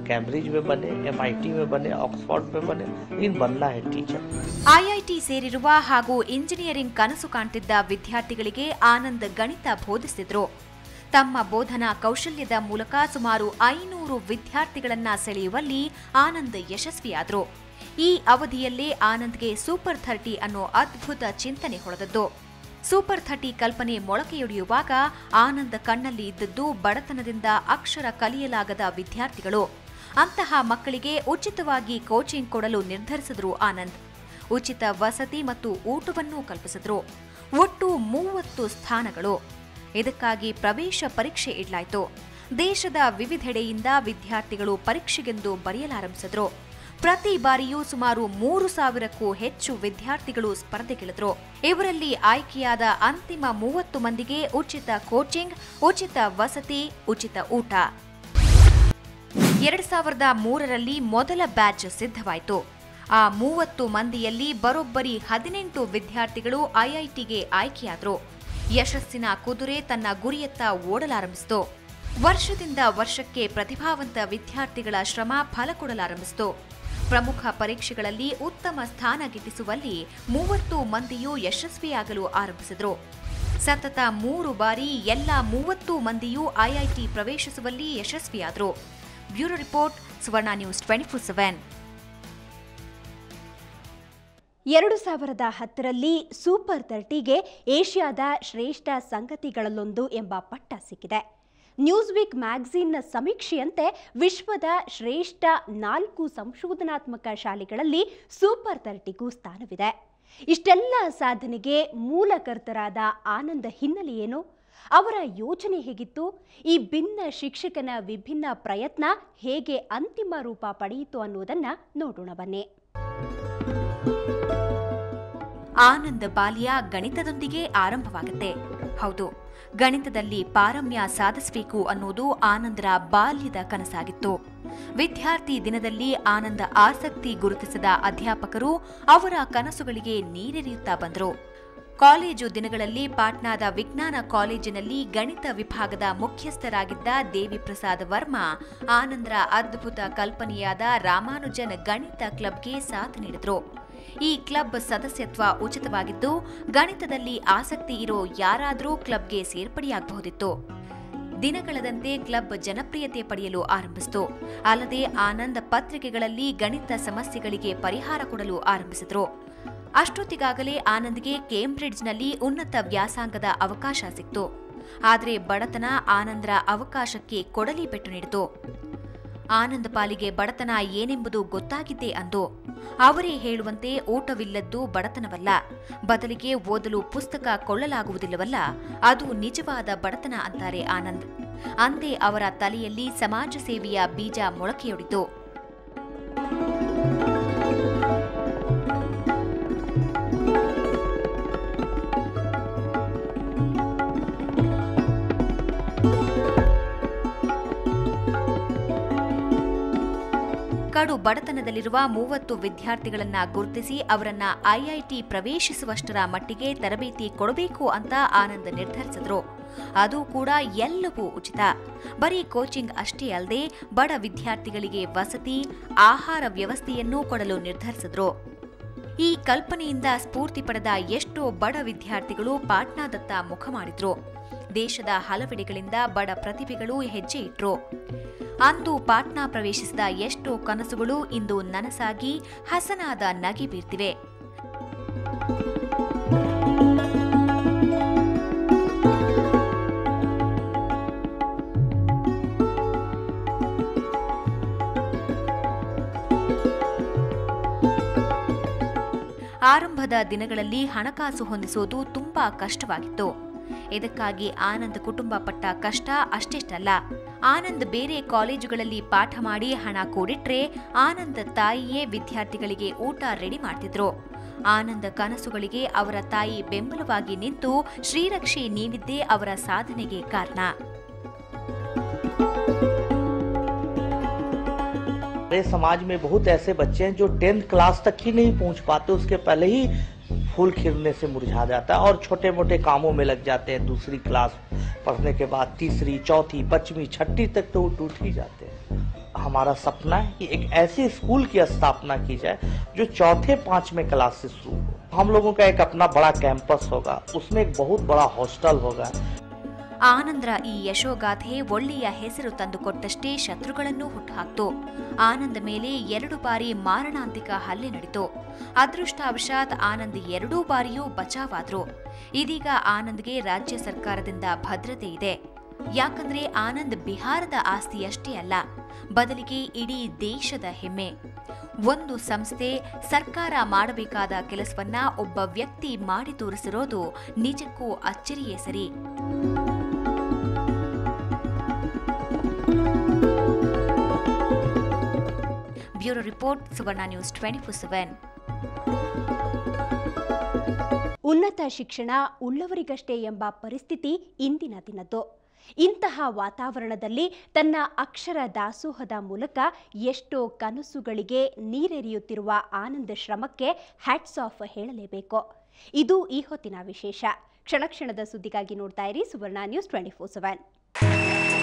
Cambridge में बने MIT में बने ऑक्सफोर्ड में बने लेकिन बनना है टीचर ಐಐಟಿ ಸೇರಿರುವ ಹಾಗೂ ಇಂಜಿನಿಯರಿಂಗ್ ಕನಸು ಕಾಣ್ತಿದ್ದ ವಿದ್ಯಾರ್ಥಿಗಳಿಗೆ ಆನಂದ್ ಗಣಿತ ಬೋಧಿಸಿದ್ರು ತಮ್ಮ ಬೋಧನಾ ಕೌಶಲ್ಯದ ಮೂಲಕ ಸುಮಾರು ಐನೂರು ವಿದ್ಯಾರ್ಥಿಗಳನ್ನ ಸೆಳೆಯುವಲ್ಲಿ ಆನಂದ್ ಯಶಸ್ವಿಯಾದ್ರು ಈ ಅವಧಿಯಲ್ಲೇ ಆನಂದ್ಗೆ ಸೂಪರ್ ಥರ್ಟಿ ಅನ್ನೋ ಅದ್ಭುತ ಚಿಂತನೆ ಹೊಳೆದದ್ದು ಸೂಪರ್ ಥರ್ಟಿ ಕಲ್ಪನೆ ಮೊಳಕೆಯೊಡೆಯುವಾಗ ಆನಂದ್ ಕಣ್ಣಲ್ಲಿ ಇದ್ದದ್ದು ಬಡತನದಿಂದ ಅಕ್ಷರ ಕಲಿಯಲಾಗದ ವಿದ್ಯಾರ್ಥಿಗಳು ಅಂತಹ ಮಕ್ಕಳಿಗೆ ಉಚಿತವಾಗಿ ಕೋಚಿಂಗ್ ಕೊಡಲು ನಿರ್ಧರಿಸಿದ್ರು ಆನಂದ್ ಉಚಿತ ವಸತಿ ಮತ್ತು ಊಟವನ್ನೂ ಕಲ್ಪಿಸಿದ್ರು ಒಟ್ಟು ಮೂವತ್ತು ಸ್ಥಾನಗಳು ಇದಕ್ಕಾಗಿ ಪ್ರವೇಶ ಪರೀಕ್ಷೆ ಇಡಲಾಯಿತು ದೇಶದ ವಿವಿಧೆಡೆಯಿಂದ ವಿದ್ಯಾರ್ಥಿಗಳು ಪರೀಕ್ಷೆಗೆಂದು ಬರೆಯಲಾರಂಭಿಸಿದ್ರು ಪ್ರತಿ ಬಾರಿಯೂ ಸುಮಾರು ಮೂರು ಸಾವಿರಕ್ಕೂ ಹೆಚ್ಚು ವಿದ್ಯಾರ್ಥಿಗಳು ಸ್ಪರ್ಧೆಗಿಳಿದ್ರು ಇವರಲ್ಲಿ ಆಯ್ಕೆಯಾದ ಅಂತಿಮ ಮೂವತ್ತು ಮಂದಿಗೆ ಉಚಿತ ಕೋಚಿಂಗ್ ಉಚಿತ ವಸತಿ ಉಚಿತ ಊಟ ಎರಡ್ ಸಾವಿರದ ಮೂರರಲ್ಲಿ ಮೊದಲ ಬ್ಯಾಚ್ ಸಿದ್ಧವಾಯಿತು ಆ ಮೂವತ್ತು ಮಂದಿಯಲ್ಲಿ ಬರೋಬ್ಬರಿ ಹದಿನೆಂಟು ವಿದ್ಯಾರ್ಥಿಗಳು ಐಐಟಿಗೆ ಆಯ್ಕೆಯಾದರು ಯಶಸ್ಸಿನ ಕುದುರೆ ತನ್ನ ಗುರಿಯತ್ತ ಓಡಲಾರಂಭಿಸಿತು ವರ್ಷದಿಂದ ವರ್ಷಕ್ಕೆ ಪ್ರತಿಭಾವಂತ ವಿದ್ಯಾರ್ಥಿಗಳ ಶ್ರಮ ಫಲ ಕೊಡಲಾರಂಭಿಸಿತು ಪ್ರಮುಖ ಪರೀಕ್ಷೆಗಳಲ್ಲಿ ಉತ್ತಮ ಸ್ಥಾನ ಗಿಟ್ಟಿಸುವಲ್ಲಿ ಮೂವತ್ತು ಮಂದಿಯೂ ಯಶಸ್ವಿಯಾಗಲು ಆರಂಭಿಸಿದರು ಸತತ ಮೂರು ಬಾರಿ ಎಲ್ಲ ಮೂವತ್ತು ಮಂದಿಯೂ ಐಐಟಿ ಪ್ರವೇಶಿಸುವಲ್ಲಿ ಯಶಸ್ವಿಯಾದರು bureau report Suvarna news twenty four seven ಎರಡು ಸಾವಿರದ ಹತ್ತರಲ್ಲಿ ಸೂಪರ್ ತರ್ಟಿಗೆ ಏಷ್ಯಾದ ಶ್ರೇಷ್ಠ ಸಂಗತಿಗಳಲ್ಲೊಂದು ಎಂಬ ಪಟ್ಟ ಸಿಕ್ಕಿದೆ ನ್ಯೂಸ್ ವೀಕ್ ಮ್ಯಾಗಝಿನ್ನ ಸಮೀಕ್ಷೆಯಂತೆ ವಿಶ್ವದ ಶ್ರೇಷ್ಠ ನಾಲ್ಕು ಸಂಶೋಧನಾತ್ಮಕ ಶಾಲೆಗಳಲ್ಲಿ ಸೂಪರ್ ತರ್ಟಿಗೂ ಸ್ಥಾನವಿದೆ ಇಷ್ಟೆಲ್ಲ ಸಾಧನೆಗೆ ಮೂಲಕರ್ತರಾದ ಆನಂದ ಹಿನ್ನೆಲೆ ಏನು ಅವರ ಯೋಚನೆ ಹೇಗಿತ್ತು ಈ ಭಿನ್ನ ಶಿಕ್ಷಕನ ವಿಭಿನ್ನ ಪ್ರಯತ್ನ ಹೇಗೆ ಅಂತಿಮ ರೂಪ ಪಡೆಯಿತು ಅನ್ನೋದನ್ನ ನೋಡೋಣ ಬನ್ನಿ ಆನಂದ ಬಾಲ್ಯ ಗಣಿತದೊಂದಿಗೆ ಆರಂಭವಾಗುತ್ತೆ ಹೌದು ಗಣಿತದಲ್ಲಿ ಪಾರಮ್ಯ ಸಾಧಿಸಬೇಕು ಅನ್ನೋದು ಆನಂದರ ಬಾಲ್ಯದ ಕನಸಾಗಿತ್ತು ವಿದ್ಯಾರ್ಥಿ ದಿನದಲ್ಲಿ ಆನಂದ ಆಸಕ್ತಿ ಗುರುತಿಸಿದ ಅಧ್ಯಾಪಕರು ಅವರ ಕನಸುಗಳಿಗೆ ನೀರೆರೆಯುತ್ತಾ ಬಂದರು ಕಾಲೇಜು ದಿನಗಳಲ್ಲಿ ಪಾಟ್ನಾದ ವಿಜ್ಞಾನ ಕಾಲೇಜಿನಲ್ಲಿ ಗಣಿತ ವಿಭಾಗದ ಮುಖ್ಯಸ್ಥರಾಗಿದ್ದ ದೇವಿಪ್ರಸಾದ್ ವರ್ಮಾ ಆನಂದರ ಅದ್ಭುತ ಕಲ್ಪನೆಯಾದ ರಾಮಾನುಜನ್ ಗಣಿತ ಕ್ಲಬ್ಗೆ ಸಾಥ್ ನೀಡಿದ್ರು ಈ ಕ್ಲಬ್ ಸದಸ್ಯತ್ವ ಉಚಿತವಾಗಿದ್ದು ಗಣಿತದಲ್ಲಿ ಆಸಕ್ತಿ ಇರೋ ಯಾರಾದರೂ ಕ್ಲಬ್ಗೆ ಸೇರ್ಪಡೆಯಾಗಬಹುದಿತ್ತು ದಿನಗಳದಂತೆ ಕ್ಲಬ್ ಜನಪ್ರಿಯತೆ ಪಡೆಯಲು ಆರಂಭಿಸಿತು ಅಲ್ಲದೆ ಆನಂದ್ ಪತ್ರಿಕೆಗಳಲ್ಲಿ ಗಣಿತ ಸಮಸ್ಯೆಗಳಿಗೆ ಪರಿಹಾರ ಕೊಡಲು ಆರಂಭಿಸಿದ್ರು ಅಷ್ಟೊತ್ತಿಗಾಗಲೇ ಆನಂದ್ಗೆ ಕೇಂಬ್ರಿಡ್ಜ್ನಲ್ಲಿ ಉನ್ನತ ವ್ಯಾಸಂಗದ ಅವಕಾಶ ಸಿಕ್ತು ಆದರೆ ಬಡತನ ಆನಂದರ ಅವಕಾಶಕ್ಕೆ ಕೊಡಲಿ ಪೆಟ್ಟು ನೀಡಿತು ಆನಂದ್ ಪಾಲಿಗೆ ಬಡತನ ಏನೆಂಬುದು ಗೊತ್ತಾಗಿದ್ದೇ ಅಂದು ಅವರೇ ಹೇಳುವಂತೆ ಊಟವಿಲ್ಲದ್ದು ಬಡತನವಲ್ಲ ಬದಲಿಗೆ ಓದಲು ಪುಸ್ತಕ ಕೊಳ್ಳಲಾಗುವುದಿಲ್ಲವಲ್ಲ ಅದು ನಿಜವಾದ ಬಡತನ ಅಂತಾರೆ ಆನಂದ್ ಅಂದೇ ಅವರ ತಲೆಯಲ್ಲಿ ಸಮಾಜ ಸೇವೆಯ ಬೀಜ ಮೊಳಕೆಯೊಡಿತು ಕಡು ಬಡತನದಲ್ಲಿರುವ ಮೂವತ್ತು ವಿದ್ಯಾರ್ಥಿಗಳನ್ನ ಗುರುತಿಸಿ ಅವರನ್ನ ಐಐಟಿ ಪ್ರವೇಶಿಸುವಷ್ಟರ ಮಟ್ಟಿಗೆ ತರಬೇತಿ ಕೊಡಬೇಕು ಅಂತ ಆನಂದ್ ನಿರ್ಧರಿಸಿದ್ರು ಅದು ಕೂಡ ಎಲ್ಲವೂ ಉಚಿತ ಬರೀ ಕೋಚಿಂಗ್ ಅಷ್ಟೇ ಅಲ್ಲದೆ ಬಡ ವಿದ್ಯಾರ್ಥಿಗಳಿಗೆ ವಸತಿ ಆಹಾರ ವ್ಯವಸ್ಥೆಯನ್ನೂ ಕೊಡಲು ನಿರ್ಧರಿಸಿದ್ರು ಈ ಕಲ್ಪನೆಯಿಂದ ಸ್ಫೂರ್ತಿ ಪಡೆದ ಎಷ್ಟೋ ಬಡ ವಿದ್ಯಾರ್ಥಿಗಳು ಪಾಟ್ನಾದತ್ತ ಮುಖ ಮಾಡಿದ್ರು ದೇಶದ ಹಲವೆಡೆಗಳಿಂದ ಬಡ ಪ್ರತಿಭೆಗಳು ಹೆಜ್ಜೆ ಇಟ್ರು ಅಂದು ಪಾಟ್ನಾ ಪ್ರವೇಶಿಸಿದ ಎಷ್ಟೋ ಕನಸುಗಳು ಇಂದು ನನಸಾಗಿ ಹಸನಾದ ನಗೆ ಬೀರ್ತಿವೆ ಆರಂಭದ ದಿನಗಳಲ್ಲಿ ಹಣಕಾಸು ಹೊಂದಿಸೋದು ತುಂಬಾ ಕಷ್ಟವಾಗಿತ್ತು ಇದಕ್ಕಾಗಿ ಆನಂದ್ ಕುಟುಂಬ ಪಟ್ಟ ಕಷ್ಟ ಅಷ್ಟೆಷ್ಟಲ್ಲ ಆನಂದ್ ಬೇರೆ ಕಾಲೇಜುಗಳಲ್ಲಿ ಪಾಠ ಮಾಡಿ ಹಣ ಕೂಡಿಟ್ರೆ ಆನಂದ್ ತಾಯಿಯೇ ವಿದ್ಯಾರ್ಥಿಗಳಿಗೆ ಊಟ ರೆಡಿ ಮಾಡ್ತಿದ್ರು ಆನಂದ ಕನಸುಗಳಿಗೆ ಅವರ ತಾಯಿ ಬೆಂಬಲವಾಗಿ ನಿಂತು ಶ್ರೀರಕ್ಷೆ ನೀಡಿದ್ದೇ ಅವರ ಸಾಧನೆಗೆ ಕಾರಣ हमारे समाज में बहुत ऐसे बच्चे हैं जो टेंथ क्लास तक ही नहीं पहुंच पाते उसके पहले ही फूल खिलने से मुरझा जाता है और छोटे मोटे कामों में लग जाते हैं दूसरी क्लास पढ़ने के बाद तीसरी चौथी पांचवी छठी तक तो वो टूट ही जाते हैं हमारा सपना है कि एक ऐसे स्कूल की स्थापना की जाए जो चौथे पांचवें क्लास से शुरू हो हम लोगों का एक अपना बड़ा कैंपस होगा उसमें एक बहुत बड़ा हॉस्टल होगा ಆನಂದ್ರ ಈ ಯಶೋಗಾಥೆ ಒಳ್ಳೆಯ ಹೆಸರು ತಂದುಕೊಟ್ಟಷ್ಟೇ ಶತ್ರುಗಳನ್ನು ಹುಟ್ಟುಹಾಕ್ತು ಆನಂದ್ ಮೇಲೆ ಎರಡು ಬಾರಿ ಮಾರಣಾಂತಿಕ ಹಲ್ಲೆ ನಡೆಯಿತು ಅದೃಷ್ಟವಶಾತ್ ಆನಂದ್ ಎರಡೂ ಬಾರಿಯೂ ಬಚಾವಾದ್ರು ಇದೀಗ ಆನಂದ್ಗೆ ರಾಜ್ಯ ಸರ್ಕಾರದಿಂದ ಭದ್ರತೆ ಇದೆ ಯಾಕಂದ್ರೆ ಆನಂದ್ ಬಿಹಾರದ ಆಸ್ತಿಯಷ್ಟೇ ಅಲ್ಲ ಬದಲಿಗೆ ಇಡೀ ದೇಶದ ಹೆಮ್ಮೆ ಒಂದು ಸಂಸ್ಥೆ ಸರ್ಕಾರ ಮಾಡಬೇಕಾದ ಕೆಲಸವನ್ನ ಒಬ್ಬ ವ್ಯಕ್ತಿ ಮಾಡಿ ತೋರಿಸಿರೋದು ನಿಜಕ್ಕೂ ಅಚ್ಚರಿಯೇ ಸರಿ bureau report Suvarna news twenty four seven ಉನ್ನತ ಶಿಕ್ಷಣ ಉಳ್ಳವರಿಗಷ್ಟೇ ಎಂಬ ಪರಿಸ್ಥಿತಿ ಇಂದಿನ ದಿನದ್ದು ಇಂತಹ ವಾತಾವರಣದಲ್ಲಿ ತನ್ನ ಅಕ್ಷರ ದಾಸೋಹದ ಮೂಲಕ ಎಷ್ಟೋ ಕನಸುಗಳಿಗೆ ನೀರೆರೆಯುತ್ತಿರುವ ಆನಂದ ಶ್ರಮಕ್ಕೆ ಹ್ಯಾಟ್ಸ್ ಆಫ್ ಹೇಳಲೇಬೇಕು ಇದು ಈ ಹೊತ್ತಿನ ವಿಶೇಷ ಕ್ಷಣ ಕ್ಷಣದ ಸುದ್ದಿಗಾಗಿ ನೋಡ್ತಾ ಇರಿ Suvarna news twenty four seven